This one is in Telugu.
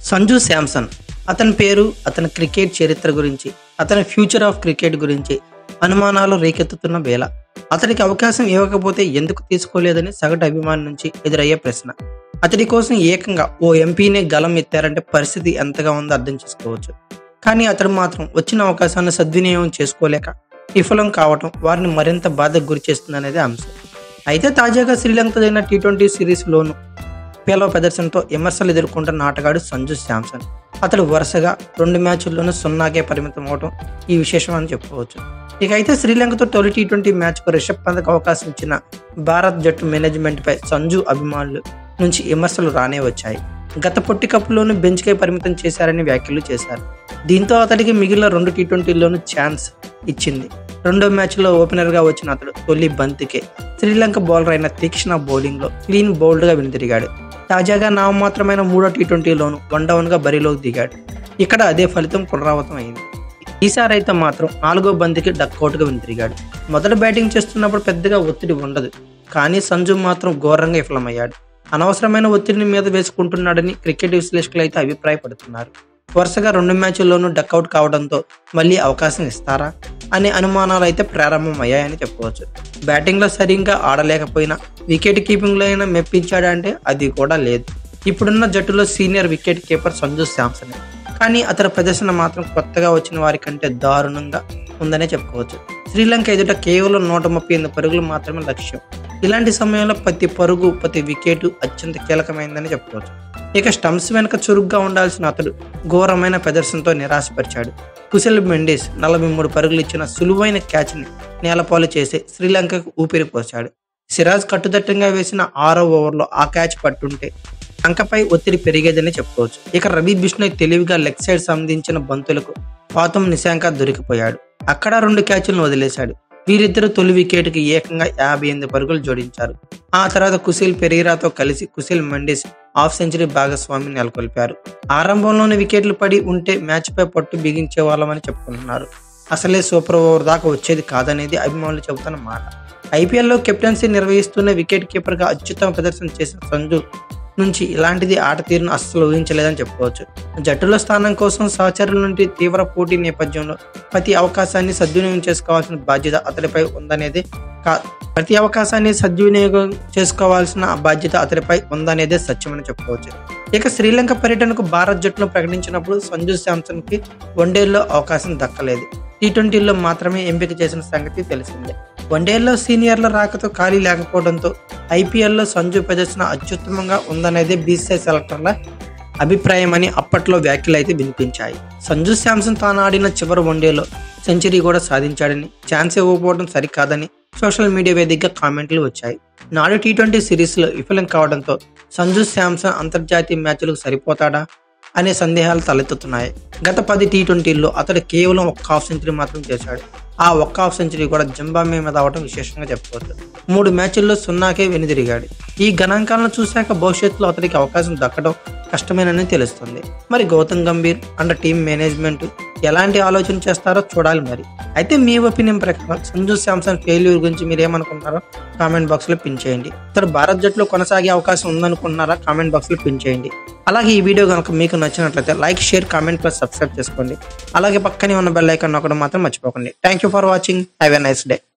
సంజు శాంసన్ అతని పేరు అతని క్రికెట్ చరిత్ర గురించి అతని ఫ్యూచర్ ఆఫ్ క్రికెట్ గురించి అనుమానాలు రేకెత్తుతున్న వేళ అతడికి అవకాశం ఇవ్వకపోతే ఎందుకు తీసుకోలేదని సగటు అభిమాని నుంచి ఎదురయ్యే ప్రశ్న అతడి కోసం ఏకంగా ఓ ఎంపీనే గలం ఎత్తారంటే పరిస్థితి ఎంతగా ఉందో అర్థం చేసుకోవచ్చు కానీ అతడు మాత్రం వచ్చిన అవకాశాన్ని సద్వినియోగం చేసుకోలేక విఫలం కావటం వారిని మరింత బాధకు గురి చేస్తుందనేది అంశం అయితే తాజాగా శ్రీలంకతో జరిగిన టీ ట్వంటీ సిరీస్లోను పేలవ ప్రదర్శనతో విమర్శలు ఎదుర్కొంటున్న ఆటగాడు సంజు శాంసన్ అతడు వరుసగా రెండు మ్యాచ్ల్లోనూ సున్నాకే పరిమితం అవడం ఈ విశేషం అని చెప్పుకోవచ్చు ఇక అయితే శ్రీలంకతో తొలి టీ ట్వంటీ మ్యాచ్కు రిషబ్ పంత్కు అవకాశం ఇచ్చిన భారత్ జట్టు మేనేజ్మెంట్పై సంజు అభిమానులు నుంచి విమర్శలు రానే వచ్చాయి గత పొట్టి కప్పులోనూ బెంచ్కే పరిమితం చేశారని వ్యాఖ్యలు చేశారు దీంతో అతడికి మిగిలిన రెండు టీ ట్వంటీల్లోనూ ఛాన్స్ ఇచ్చింది రెండో మ్యాచ్లో ఓపెనర్గా వచ్చిన అతడు తొలి బంతికే శ్రీలంక బౌలర్ అయిన తీక్షణ బౌలింగ్లో క్లీన్ బౌల్డ్గా వెనుతిరిగాడు తాజాగా నామమాత్రమైన మూడో టీ ట్వంటీలోనూ వన్ డౌన్గా బరిలోకి దిగాడు ఇక్కడ అదే ఫలితం పునరావృతం అయింది ఈసారి అయితే మాత్రం నాలుగో బంతికి డక్అవుట్గా వెనుతిరిగాడు మొదట బ్యాటింగ్ చేస్తున్నప్పుడు పెద్దగా ఒత్తిడి ఉండదు కానీ సంజు మాత్రం ఘోరంగా విఫలమయ్యాడు అనవసరమైన ఒత్తిడిని మీద వేసుకుంటున్నాడని క్రికెట్ విశ్లేషకులు అయితే అభిప్రాయపడుతున్నారు వరుసగా రెండు మ్యాచ్ల్లోనూ డక్అవుట్ కావడంతో మళ్ళీ అవకాశం ఇస్తారా అనే అనుమానాలు అయితే ప్రారంభమయ్యాయని చెప్పవచ్చు బ్యాటింగ్లో సరిగ్గా ఆడలేకపోయినా వికెట్ కీపింగ్లో అయినా మెప్పించాడంటే అది కూడా లేదు ఇప్పుడున్న జట్టులో senior wicket keeper Sanju Samson కానీ అతని ప్రదర్శన మాత్రం కొత్తగా వచ్చిన వారి కంటే దారుణంగా ఉందనే చెప్పుకోవచ్చు శ్రీలంక ఎదుట కేవలం నూట ముప్పై ఎనిమిది పరుగులు మాత్రమే లక్ష్యం ఇలాంటి సమయంలో ప్రతి పరుగు ప్రతి వికెట్ అత్యంత కీలకమైందని చెప్పుకోవచ్చు ఇక స్టంప్స్ వెనుక చురుగ్గా ఉండాల్సిన అతడు ఘోరమైన ప్రదర్శనతో నిరాశపరిచాడు కుశల్ మెండిస్ నలభై మూడు పరుగులు ఇచ్చిన సులువైన క్యాచ్ని నేలపాలు చేసి శ్రీలంకకు ఊపిరి పోశాడు సిరాజ్ కట్టుదట్టంగా వేసిన ఆరో ఓవర్లో ఆ క్యాచ్ పట్టుంటే లంకపై ఒత్తిడి పెరిగేదని చెప్పుకోవచ్చు ఇక రవి బిష్ణోయ్ తెలివిగా లెగ్ సైడ్ సంధించిన బంతులకు పాతం నిశాంక దొరికిపోయాడు అక్కడ రెండు క్యాచ్లను వదిలేశాడు వీరిద్దరు తొలి వికెట్కి ఏకంగా యాభై ఎనిమిది పరుగులు జోడించారు ఆ తర్వాత కుశిల్ పెరీరాతో కలిసి కుశిల్ మండిస్ హాఫ్ సెంచరీ భాగస్వామిని నెలకొల్పారు ఆరంభంలోనే వికెట్లు పడి ఉంటే మ్యాచ్పై పట్టు బిగించే వాళ్ళమని చెప్పుకుంటున్నారు అసలే సూపర్ ఓవర్ దాకా వచ్చేది కాదనేది అభిమానులు చెబుతున్న మాట ఐపీఎల్లో కెప్టెన్సీ నిర్వహిస్తున్న వికెట్ కీపర్గా అత్యుత్తమ ప్రదర్శన చేసిన సంజు నుంచి ఇలాంటిది ఆట తీరును అస్సలు ఊహించలేదని చెప్పుకోవచ్చు జట్టులో స్థానం కోసం సహచరుల నుండి తీవ్ర పోటీ నేపథ్యంలో ప్రతి అవకాశాన్ని సద్వినియోగం చేసుకోవాల్సిన బాధ్యత అతడిపై ఉందనేది కా ప్రతి అవకాశాన్ని సద్వినియోగం చేసుకోవాల్సిన బాధ్యత అతడిపై ఉందనేదే సత్యమని చెప్పుకోవచ్చు ఇక శ్రీలంక పర్యటనకు భారత్ జట్టును ప్రకటించినప్పుడు సంజు శాంసన్ కి వన్డేల్లో అవకాశం దక్కలేదు టీ ట్వంటీలో మాత్రమే ఎంపిక చేసిన సంగతి తెలిసిందే వన్డేల్లో సీనియర్ల రాకతో ఖాళీ లేకపోవడంతో ఐపీఎల్లో సంజు ప్రదర్శన అత్యుత్తమంగా ఉందనేదే బీసీఐ సెలెక్టర్ల అభిప్రాయం అని అప్పట్లో వ్యాఖ్యలు అయితే వినిపించాయి సంజు శాంసన్ తాను ఆడిన చివరి వన్డేలో సెంచరీ కూడా సాధించాడని ఛాన్స్ ఇవ్వకపోవడం సరికాదని సోషల్ మీడియా వేదికగా కామెంట్లు వచ్చాయి నాడు టీ ట్వంటీ సిరీస్లో విఫలం కావడంతో సంజు శాంసన్ అంతర్జాతీయ మ్యాచ్లకు సరిపోతాడా అనే సందేహాలు తలెత్తుతున్నాయి గత పది టీ ట్వంటీల్లో అతడు కేవలం ఒక్క హాఫ్ సెంచరీ మాత్రం చేశాడు ఆ ఒక్క హాఫ్ సెంచరీ కూడా జంబామే మీద అవడం విశేషంగా చెప్పుకోవచ్చు మూడు మ్యాచ్ల్లో సున్నాకే వెనుదిరిగాడు ఈ గణాంకాలను చూశాక భవిష్యత్తులో అతడికి అవకాశం దక్కడం కష్టమేనని తెలుస్తుంది మరి Gautam Gambhir and team management ఎలాంటి ఆలోచన చేస్తారో చూడాలి మరి అయితే మీ ఒపీనియన్ ప్రకారం సంజు శాంసన్ ఫెయిల్యూర్ గురించి మీరు ఏమనుకుంటారో కామెంట్ బాక్స్లో పిన్ చేయండి ఇతడు భారత్ జట్టులో కొనసాగే అవకాశం ఉందనుకుంటున్నారా కామెంట్ బాక్స్లో పిన్ చేయండి అలాగే ఈ వీడియో కనుక మీకు నచ్చినట్లయితే like share comment plus subscribe చేసుకోండి అలాగే పక్కనే ఉన్న బెల్ ఐకాన్ నొక్కడం మాత్రం మర్చిపోకండి thank you for watching have a nice day